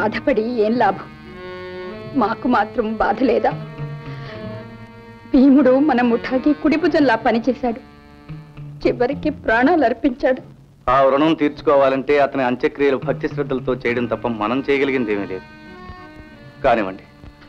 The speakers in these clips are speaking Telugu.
బాధపడి ఏం లాభం మాకు మాత్రం బాధ లేదా భీముడు మన ముఠాకి కుడిభుజంలా పనిచేశాడు చివరికి ప్రాణాలు అర్పించాడు ఆ రుణం తీర్చుకోవాలంటే అతని అంత్యక్రియలు భక్తి శ్రద్ధలతో చేయడం తప్ప మనం చేయగలిగింది ఏమీ లేదు కానివ్వండి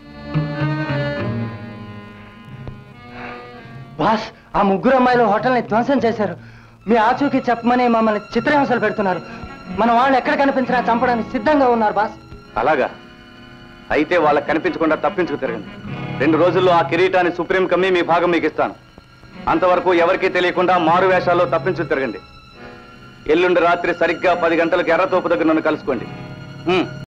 బాస్ ఆ ముగ్గురు అమ్మాయిలు హోటల్ని ధ్వంసం చేశారు మీ ఆచూకీ చెప్పమని మమ్మల్ని చిత్రహింసలు పెడుతున్నారు మన వాళ్ళు ఎక్కడ కనిపించినా చంపడానికి సిద్ధంగా ఉన్నారు బాస్ అలాగా అయితే వాళ్ళకి కనిపించకుండా తప్పించుకు తిరగండి రెండు రోజుల్లో ఆ కిరీటాన్ని సుప్రీం కమ్మి మీ భాగం మీకు ఇస్తాను అంతవరకు ఎవరికీ తెలియకుండా మారు వేషాల్లో తప్పించు తిరగండి ఎల్లుండి రాత్రి సరిగ్గా పది గంటలకు ఎర్రతోపు దగ్గర నన్ను కలుసుకోండి ఉమ్.